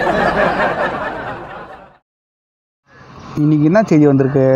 இன்னைக்கு என்ன செய்தி வந்திருக்கு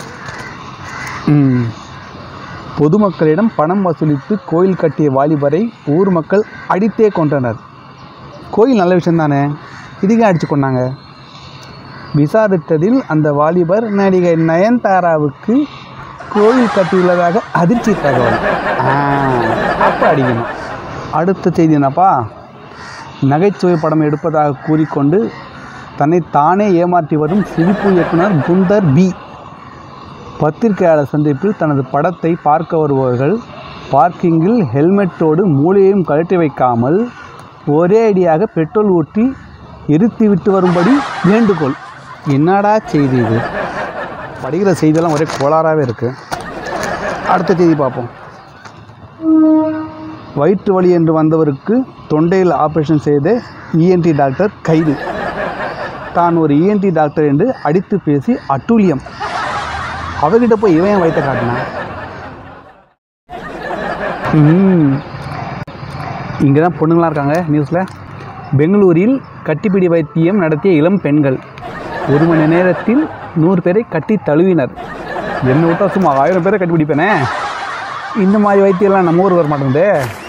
ம் பொதுமக்களிடம் பணம் வசூலித்து கோயில் கட்டிய வாலிபரை ஊர் மக்கள் அடித்தே கொன்றனர் கோயில் நல்ல விஷயம் தானே இதுக்கே அடித்து கொண்டாங்க விசாரித்ததில் அந்த வாலிபர் நடிகை நயன்தாராவுக்கு கோயில் கட்டியுள்ளதாக அதிர்ச்சி தகவல் ஆ, அப்போ அடிக்கணும் அடுத்த செய்தி என்னப்பா நகைச்சுவை படம் எடுப்பதாக கூறிக்கொண்டு தன்னை தானே ஏமாற்றி வரும் சிரிப்பு இயக்குனர் குந்தர் பி பத்திரிகையாளர் சந்திப்பில் தனது படத்தை பார்க்க வருபவர்கள் பார்க்கிங்கில் ஹெல்மெட்டோடு மூளையையும் கழட்டி வைக்காமல் ஒரே அடியாக பெட்ரோல் ஊற்றி எரித்து விட்டு வரும்படி வேண்டுகோள் என்னடா செய்தி இது படிக்கிற செய்தியெல்லாம் ஒரே கோளாறாகவே இருக்குது அடுத்த செய்தி பார்ப்போம் வயிற்று வலி என்று வந்தவருக்கு தொண்டையில் ஆபரேஷன் செய்த இஎன்டி டாக்டர் கைது தான் ஒரு இஎன்டி டாக்டர் என்று அடித்து பேசி அட்டூழியம் அவர்கிட்ட போய் இவன் ஏன் வயிற்ற காட்டினான் இங்கே தான் பொண்ணுங்களாம் இருக்காங்க நியூஸில் பெங்களூரில் கட்டிப்பிடி வைத்தியம் நடத்திய இளம் பெண்கள் ஒரு மணி நேரத்தில் நூறு பேரை கட்டி தழுவினர் என்னை விட்டா சும்மா ஆயிரம் பேரை கட்டி பிடிப்பேனே இந்த மாதிரி வைத்தியம்லாம் நம்ம ஊர் வர மாட்டேங்குதே